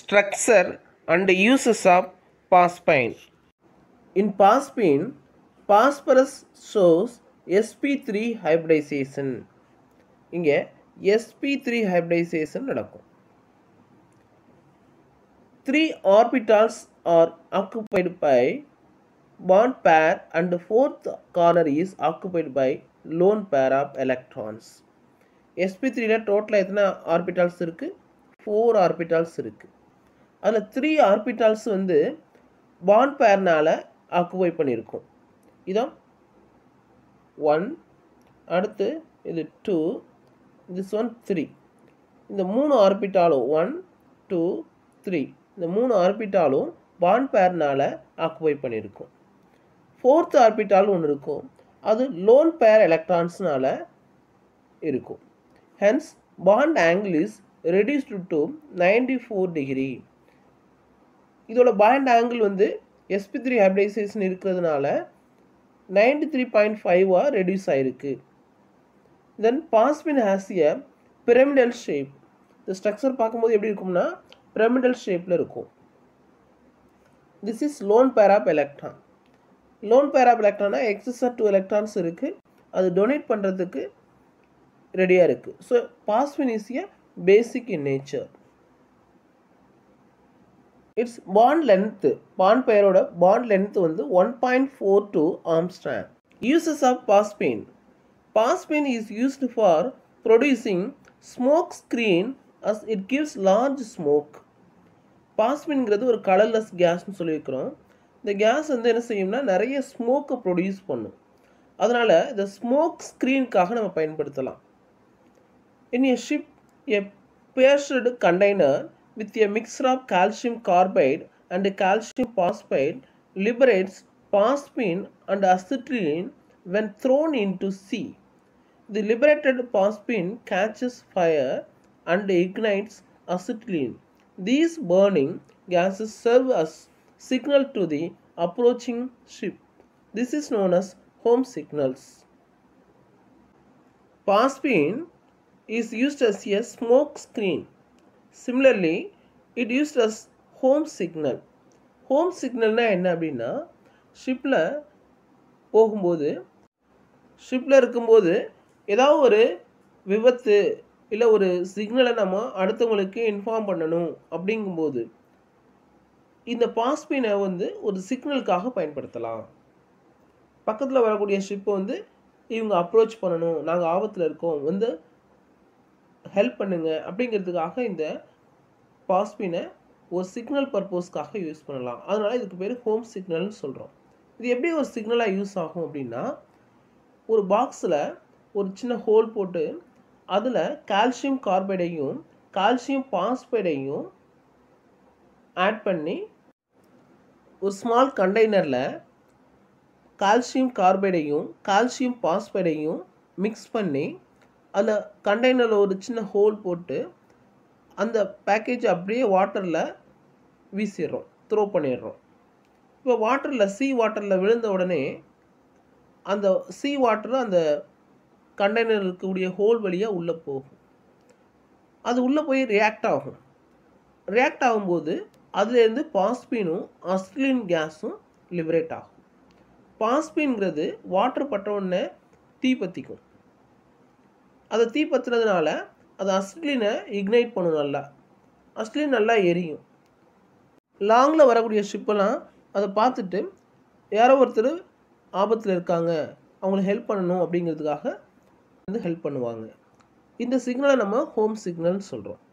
Structure and uses of phosphine. In phosphine, phosphorus shows sp3 hybridization. இங்கே sp3 hybridization நடக்கும் three orbitals are occupied by bond pair and fourth corner is occupied by lone pair of electrons. sp3ல டோட்டலாக எத்தனை orbitals இருக்குது four orbitals இருக்குது அதில் three orbitals வந்து bond பேர்னால் occupy பண்ணியிருக்கும் இதான் ஒன் அடுத்து இது டூ திஸ் ஒன் த்ரீ இந்த மூணு ஆர்பிட்டாலும் ஒன் டூ த்ரீ இந்த மூணு ஆர்பிட்டாலும் பாண்ட் பேர்னால் ஆக்குபை பண்ணியிருக்கும் ஃபோர்த் ஆர்பிட்டால் ஒன்று இருக்கும் அது லோன் பேர் எலக்ட்ரான்ஸ்னால இருக்கும் hence bond angle is reduced to ninety four degree இதோட பாண்ட் ஆங்கிள் வந்து எஸ்பி த்ரீ ஹைப்ரைசேஷன் இருக்கிறதுனால நைன்டி த்ரீ பாயிண்ட் ஃபைவாக ரெடியூஸ் ஆகிருக்கு then phosphine has a pyramidal shape இந்த ஸ்ட்ரக்சர் பார்க்கும்போது எப்படி இருக்கும்னா பிரமிடல் ஷேப்பில் இருக்கும் this is lone pair of electron lone pair of எலக்ட்ரானா எக்ஸஸாக டூ எலக்ட்ரான்ஸ் இருக்குது அது டொனேட் பண்ணுறதுக்கு ரெடியாக இருக்குது so phosphine is a basic in nature it's bond length bond பெயரோட பாண்ட் லென்த் வந்து one point four two angstrom uses of phosphine phosphine is used for producing smoke screen as it gives large smoke பாஸ்பின்ங்கிறது ஒரு colourless கேஸ்னு சொல்லியிருக்கிறோம் இந்த case வந்து என்ன செய்யும்னா நிறைய ஸ்மோக்கை ப்ரொடியூஸ் பண்ணும் அதனால் இந்த ஸ்மோக் ஸ்க்ரீனுக்காக நம்ம பயன்படுத்தலாம் in a ship a burst container with a mixture of calcium carbide and calcium phosphate liberates phosphine and acetylene when thrown into sea. The liberated phosphine catches fire and ignites acetylene. These burning gases serve as signal to the approaching ship. This is known as home signals. Phosphine is used as a smoke screen. Similarly it used as home signal home சிக்னல்னா என்ன அப்படின்னா ஷிப்பில் போகும்போது ஷிப்பில் இருக்கும்போது ஏதாவது ஒரு விபத்து இல்லை ஒரு சிக்னலை நம்ம அடுத்தவங்களுக்கு இன்ஃபார்ம் பண்ணணும் அப்படிங்கும்போது இந்த பாஸ்பினை வந்து ஒரு சிக்னலுக்காக பயன்படுத்தலாம் பக்கத்தில் வரக்கூடிய ஷிப்பை வந்து இவங்க அப்ரோச் பண்ணணும் நாங்கள் ஆபத்தில் இருக்கோம் வந்து ஹெல்ப் பண்ணுங்க அப்படிங்கிறதுக்காக இந்த பாஸ்பினை ஒரு சிக்னல் பர்பஸ்க்காக யூஸ் பண்ணலாம் அதனால் இதுக்கு பேர் ஹோம் சிக்னல்னு சொல்கிறோம் இது எப்படி ஒரு சிக்னலாக யூஸ் ஆகும் அப்படின்னா ஒரு பாக்ஸில் ஒரு சின்ன ஹோல் போட்டு அதில் கால்சியம் கார்பைடையும் கால்சியம் பாஸ்பைடையும் ஆட் பண்ணி ஒரு ஸ்மால் கண்டெய்னரில் கால்சியம் கார்பைடையும் கால்சியம் பாஸ்பைடையும் மிக்ஸ் பண்ணி அதில் கண்டெய்னரில் ஒரு சின்ன ஹோல் போட்டு அந்த பேக்கேஜ் அப்படியே வாட்டரில் வீசிடுறோம் த்ரோ பண்ணிடுறோம் இப்போ வாட்டரில் சீ வாட்டரில் விழுந்த உடனே அந்த சீ வாட்டர் அந்த கண்டெய்னர் இருக்கக்கூடிய ஹோல் வழியாக உள்ளே போகும் அது உள்ளே போய் ரியாக்ட் ஆகும் ரியாக்ட் ஆகும்போது அதுலேருந்து பாஸ்பீனும் அஸ்லின் கேஸும் லிபரேட் ஆகும் பாஸ்பீன்கிறது வாட்டர் பட்ட உடனே தீ பற்றிக்கும் அதை தீ பற்றுனதுனால அது அஸ்லினை இக்னைட் பண்ணும் நல்லா அஸ்லின் நல்லா எரியும் லாங்கில் வரக்கூடிய ஷிப்பெல்லாம் அதை பார்த்துட்டு யாரோ ஒருத்தர் ஆபத்தில் இருக்காங்க அவங்களுக்கு ஹெல்ப் பண்ணணும் அப்படிங்கிறதுக்காக வந்து ஹெல்ப் பண்ணுவாங்க இந்த சிக்னலை நம்ம ஹோம் சிக்னல்னு சொல்கிறோம்